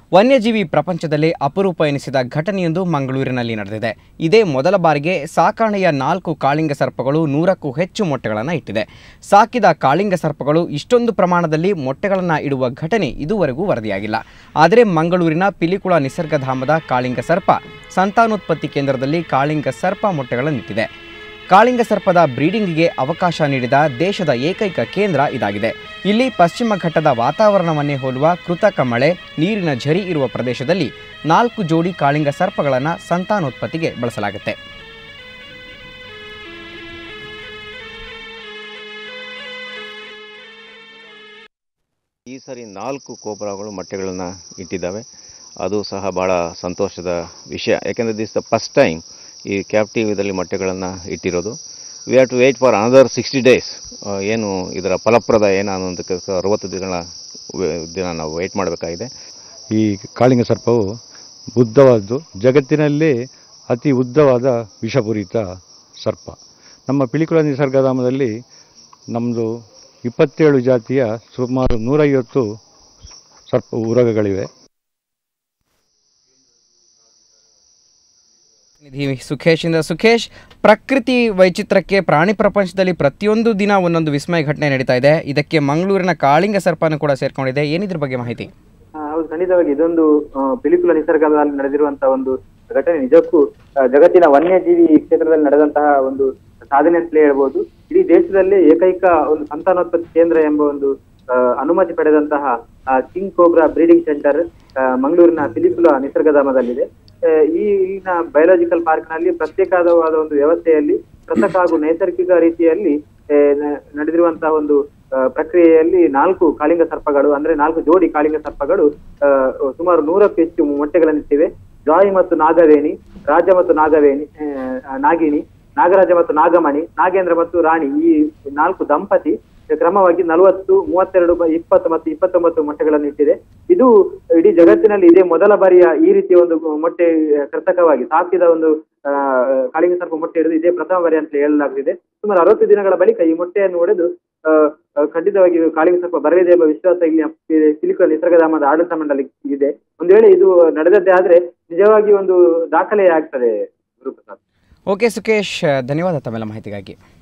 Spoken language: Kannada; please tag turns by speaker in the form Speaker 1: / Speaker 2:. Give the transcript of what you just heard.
Speaker 1: ವನ್ಯಜೀವಿ ಪ್ರಪಂಚದಲ್ಲಿ ಅಪರೂಪ ಎನಿಸಿದ ಘಟನೆಯೊಂದು ಮಂಗಳೂರಿನಲ್ಲಿ ನಡೆದಿದೆ ಇದೇ ಮೊದಲ ಬಾರಿಗೆ ಸಾಕಾಣೆಯ ನಾಲ್ಕು ಕಾಳಿಂಗ ಸರ್ಪಗಳು ನೂರಕ್ಕೂ ಹೆಚ್ಚು ಮೊಟ್ಟೆಗಳನ್ನು ಇಟ್ಟಿದೆ ಸಾಕಿದ ಕಾಳಿಂಗ ಸರ್ಪಗಳು ಇಷ್ಟೊಂದು ಪ್ರಮಾಣದಲ್ಲಿ ಮೊಟ್ಟೆಗಳನ್ನು ಇಡುವ ಘಟನೆ ಇದುವರೆಗೂ ವರದಿಯಾಗಿಲ್ಲ ಆದರೆ ಮಂಗಳೂರಿನ ಪಿಲಿಕುಳ ನಿಸರ್ಗಧಾಮದ ಕಾಳಿಂಗ ಸರ್ಪ ಸಂತಾನೋತ್ಪತ್ತಿ ಕೇಂದ್ರದಲ್ಲಿ ಕಾಳಿಂಗ ಸರ್ಪ ಮೊಟ್ಟೆಗಳನ್ನಿಟ್ಟಿದೆ ಕಾಳಿಂಗ ಸರ್ಪದ ಬ್ರೀಡಿಂಗಿಗೆ ಅವಕಾಶ ನೀಡಿದ ದೇಶದ ಏಕೈಕ ಕೇಂದ್ರ ಇದಾಗಿದೆ ಇಲ್ಲಿ ಪಶ್ಚಿಮ ಘಟ್ಟದ ವಾತಾವರಣವನ್ನೇ ಹೋಲುವ ಕೃತಕ ಮಳೆ ನೀರಿನ ಝರಿ ಇರುವ ಪ್ರದೇಶದಲ್ಲಿ ನಾಲ್ಕು ಜೋಡಿ ಕಾಳಿಂಗ ಸರ್ಪಗಳನ್ನು ಸಂತಾನೋತ್ಪತ್ತಿಗೆ ಬಳಸಲಾಗುತ್ತೆ
Speaker 2: ಈ ಸರಿ ನಾಲ್ಕು ಕೋಬ್ರಾಗಳು ಮೊಟ್ಟೆಗಳನ್ನು ಇಟ್ಟಿದ್ದಾವೆ ಅದು ಸಹ ಭಾಳ ಸಂತೋಷದ ವಿಷಯ ಯಾಕೆಂದರೆ ದಿಸ್ ದ ಫಸ್ಟ್ ಟೈಮ್ ಈ ಕ್ಯಾಪ್ಟಿವ್ ಇದರಲ್ಲಿ ಮೊಟ್ಟೆಗಳನ್ನು ಇಟ್ಟಿರೋದು we have to wait for another sixty days ಏನು ಇದರ ಫಲಪ್ರದ ಏನು ಅನ್ನೋದಕ್ಕೆ ಅರವತ್ತು ದಿನಗಳ ವೆ- ದಿನ ನಾವು ವೇಟ್ ಮಾಡಬೇಕಾಗಿದೆ
Speaker 3: ಈ ಕಾಳಿಂಗ ಸರ್ಪವು ಉದ್ದವಾದ್ದು ಜಗತ್ತಿನಲ್ಲಿ ಅತಿ ಉದ್ದವಾದ ವಿಷಪೂರಿತ ಸರ್ಪ ನಮ್ಮ ಪಿಲಿಕುಳ ನಿಸರ್ಗಧಾಮದಲ್ಲಿ ನಮ್ಮದು ಇಪ್ಪತ್ತೇಳು ಜಾತಿಯ ಸುಮಾರು ನೂರೈವತ್ತು ಸರ್ಪ ಉರಗಗಳಿವೆ
Speaker 1: ನಿಧಿ ಸುಖೇಶಿಂದ ಸುಖೇಶ್ ಪ್ರಕೃತಿ ವೈಚಿತ್ರಕ್ಕೆ ಪ್ರಾಣಿ ಪ್ರಪಂಚದಲ್ಲಿ ಪ್ರತಿಯೊಂದು ದಿನ ಒಂದೊಂದು ವಿಸ್ಮಯ ಘಟನೆ ನಡೀತಾ ಇದೆ ಇದಕ್ಕೆ ಮಂಗಳೂರಿನ ಕಾಳಿಂಗ ಸರ್ಪನೂ ಕೂಡ ಸೇರ್ಕೊಂಡಿದೆ ಏನಿದ್ರ ಬಗ್ಗೆ ಮಾಹಿತಿ
Speaker 4: ಆ, ಹೌದು ಖಂಡಿತವಾಗಿ ಇದೊಂದು ಆ, ಪಿಲಿಕುಳ ನಿಸರ್ಗದಲ್ಲಿ ನಡೆದಿರುವಂತಹ ಒಂದು ಘಟನೆ ನಿಜಕ್ಕೂ ಆ, ಜಗತ್ತಿನ ವನ್ಯಜೀವಿ ಕ್ಷೇತ್ರದಲ್ಲಿ ನಡೆದಂತಹ ಒಂದು ಸಾಧನೆ ಅಂತಲೇ ಹೇಳ್ಬೋದು ಇಡೀ ದೇಶದಲ್ಲೇ ಏಕೈಕ ಒಂದು ಸಂತಾನೋತ್ಪತ್ತಿ ಕೇಂದ್ರ ಎಂಬ ಒಂದು ಆ, ಅನುಮತಿ ಪಡೆದಂತಹ ಆ, ಕಿಂಗ್ ಕೋಬ್ರಾ ಬ್ರೀಡಿಂಗ್ ಸೆಂಟರ್ ಆ, ಮಂಗಳೂರಿನ ಪಿಲಿಕುಳ ನಿಸರ್ಗಧಾಮದಲ್ಲಿದೆ ಆ, ಈ ಇಲ್ಲಿನ ಬಯೋಲಾಜಿಕಲ್ ಪಾರ್ಕ್ ನಲ್ಲಿ ಪ್ರತ್ಯೇಕವಾದ ಒಂದು ವ್ಯವಸ್ಥೆಯಲ್ಲಿ ಕೃತಕ ಹಾಗೂ ನೈಸರ್ಗಿಕ ರೀತಿಯಲ್ಲಿ ಆ, ನ- ನಡೆದಿರುವಂತಹ ಒಂದು ಆ, ಪ್ರಕ್ರಿಯೆಯಲ್ಲಿ ನಾಲ್ಕು ಕಾಳಿಂಗ ಸರ್ಪಗಳು ಅಂದ್ರೆ ನಾಲ್ಕು ಜೋಡಿ ಕಾಳಿಂಗ ಸರ್ಪಗಳು ಆ, ಸುಮಾರು ನೂರಕ್ಕೂ ಹೆಚ್ಚು ಮೊಟ್ಟೆಗಳನ್ನಿಟ್ಟಿವೆ ಜಾಯ್ ಮತ್ತು ನಾಗವೇಣಿ ರಾಜ ಮತ್ತು ನಾಗವೇಣಿ ಆ, ನಾಗಿಣಿ ನಾಗರಾಜ ಮತ್ತು ನಾಗಮಣಿ ನಾಗೇಂದ್ರ ಮತ್ತು ರಾಣಿ ಈ ನಾಲ್ಕು ದಂಪತಿ ಕ್ರಮವಾಗಿ ನಲವತ್ತು ಮೂವತ್ತೆರಡು ಬ- ಇಪ್ಪತ್ತು ಮತ್ತು ಇಪ್ಪತ್ತೊಂಬತ್ತು ಮೊಟ್ಟೆಗಳನ್ನು ಇಟ್ಟಿದೆ ಇದು ಇಡೀ ಜಗತ್ತಿನಲ್ಲಿ ಇದೇ ಮೊದಲ ಬಾರಿಯ ಈ ರೀತಿಯ ಒಂದು ಮೊಟ್ಟೆ ಆ, ಕೃತಕವಾಗಿ ಸಾಕಿದ ಒಂದು ಆ, ಕಾಳಿಂಗ ಸರ್ಪ ಮೊಟ್ಟೆ ಹಿಡಿದು ಇದೇ ಪ್ರಥಮ ಬಾರಿ ಅಂತ ಹೇಳಲಾಗ್ತಿದೆ ಸುಮಾರು ಅರವತ್ತು ದಿನಗಳ ಬಳಿಕ ಈ ಮೊಟ್ಟೆಯನ್ನು ಹೊಡೆದು ಆ, ಆ, ಖಂಡಿತವಾಗಿ ಇದು ಕಾಳಿಂಗ ಸರ್ಪ ಬರಲಿದೆ ಎಂಬ ವಿಶ್ವಾಸ ಇಲ್ಲಿ ಸಿಲಿಕುಳ ನಿಸರ್ಗಧಾಮದ ಆಡಳಿತ ಮಂಡಳಿ ಇದೆ ಒಂದು ವೇಳೆ ಇದು ನಡೆದದ್ದೇ ಆದ್ರೆ ನಿಜವಾಗಿ ಒಂದು ದಾಖಲೆ ಆಗ್ತದೆ ಗುರುಪ್ರಸಾದ್
Speaker 1: ಓಕೆ ಸುಖೇಶ್ ಧನ್ಯವಾದ ತಮ್ಮೆಲ್ಲ ಮಾಹಿತಿಗಾಗಿ